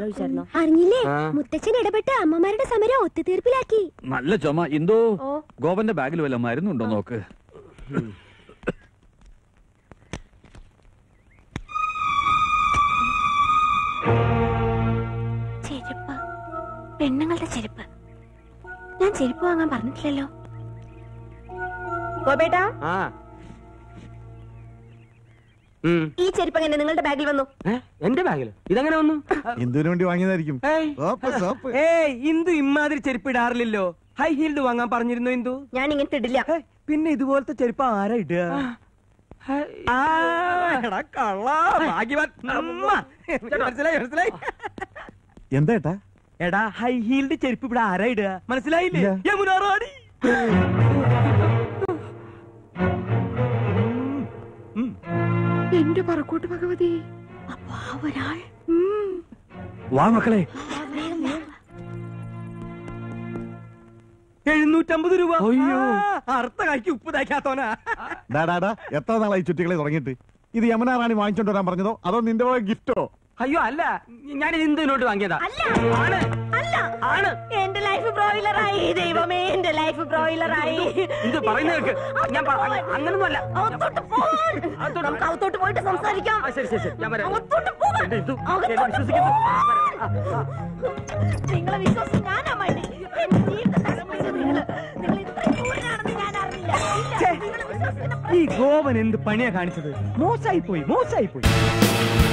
ആലോചിച്ചായിരുന്നോ അറിഞ്ഞില്ലേ ആ. മുത്തച്ഛൻ ഇടപെട്ട് അമ്മമാരുടെ സമരം ഒത്തുതീർപ്പിലാക്കി നല്ല ചുമ എന്തോ ഓ. ഗോപന്റെ ബാഗിൽ വല്ല മരുന്നുണ്ടോ നോക്ക് ചെരുപ്പ് പെണ്ണുങ്ങളുടെ ചെരുപ്പ് ഞാൻ ചെരുപ്പ് വാങ്ങാൻ പറഞ്ഞിട്ടില്ലല്ലോ ഗോപേട്ടാ ആ ഉം. ഈ ചെരുപ്പ് എങ്ങനെ നിങ്ങളുടെ ബാഗിൽ വന്നു ഏ, എന്റെ ബാഗില് ഇതെങ്ങനെ വന്നു എന്തിനു വേണ്ടി വാങ്ങിയതായിരിക്കും ഏയ്. സോപ്പ് സോപ്പ് ഏയ് ഇന്ദു ഇമാതിരി ചെരുപ്പ് ഇടാറില്ലല്ലോ ഹൈ ഹീൽഡ് വാങ്ങാൻ പറഞ്ഞിരുന്നു ഇന്ദു ഞാൻ ഇങ്ങനത്തെ ഇടില്ല ഏയ്, പിന്നെ ഇതുപോലത്തെ ചെരുപ്പ് ആരാ ഇടുക ആ, എടാ കള്ളാ, ഭാഗ്യവാൻ. അമ്മ. മനസ്സിലായി മനസ്സിലായി എന്താ ഏട്ടാ എടാ ഹൈ ഹീൽഡ് ചെരുപ്പ് ഇവിടെ ആരാ ഇടുക മനസ്സിലായില്ലേ ഇല്ല. യമുന റാണി എന്റെ പറക്കൂട്ട് ഭഗവതി അപ്പൊ ആ ഒരാൾ വാ മക്കളെ എഴുന്നൂറ്റമ്പത് രൂപ അയ്യോ അർത്ഥ കായ്ക്ക് ഉപ്പ് തയ്ക്കാത്തോനാ ഡാടാ എത്ര നാളായി ചുറ്റികളെ തുടങ്ങിയിട്ട് ഇത് യമുന റാണി വാങ്ങിച്ചോണ്ട് വരാൻ പറഞ്ഞതോ അതോ നിന്റെ പോയ ഗിഫ്റ്റോ അയ്യോ അല്ല ഞാൻ ഇന്ദുവിനോട്ട് വാങ്ങിയതാ അല്ല ആണ് അല്ല ആണ് എന്റെ ലൈഫ് ബ്രോയിലറായി ദൈവമേ എന്റെ ലൈഫ് ബ്രോയിലറായി ഇന്ദു പറയുന്ന കേൾക്ക് ഞാൻ പ- അങ്ങ- അങ്ങനൊന്നുമല്ല അകത്തോട്ട് പോവാൻ. നമുക്ക് അകത്തോട്ട് പോയിട്ട് സംസാരിക്കാം ആ, ശരി ശരി ശരി ഞാൻ വരാം അകത്തോട്ട് പോവാൻ. എന്റെ ഇന്ദു, എന്നെ അകത്തോട്ട് വിശ്വസിക്കുന്നു. പോവാൻ. നിങ്ങളെ വിശ്വാസം ഞാനാ മതി എന്റെ ജീവിതം നശിപ്പിച്ച നിങ്ങള് നിങ്ങൾ ഇത്രയും ക്രൂരനാണെന്ന് ഞാൻ അറിഞ്ഞില്ല ഇല്ല, ഛേ. നിങ്ങളെ വിശ്വസിക്കുന്ന ഈ ഗോവൻ എന്ത് പണിയാ കാണിച്ചത് മോശമായി പോയി മോശമായി പോയി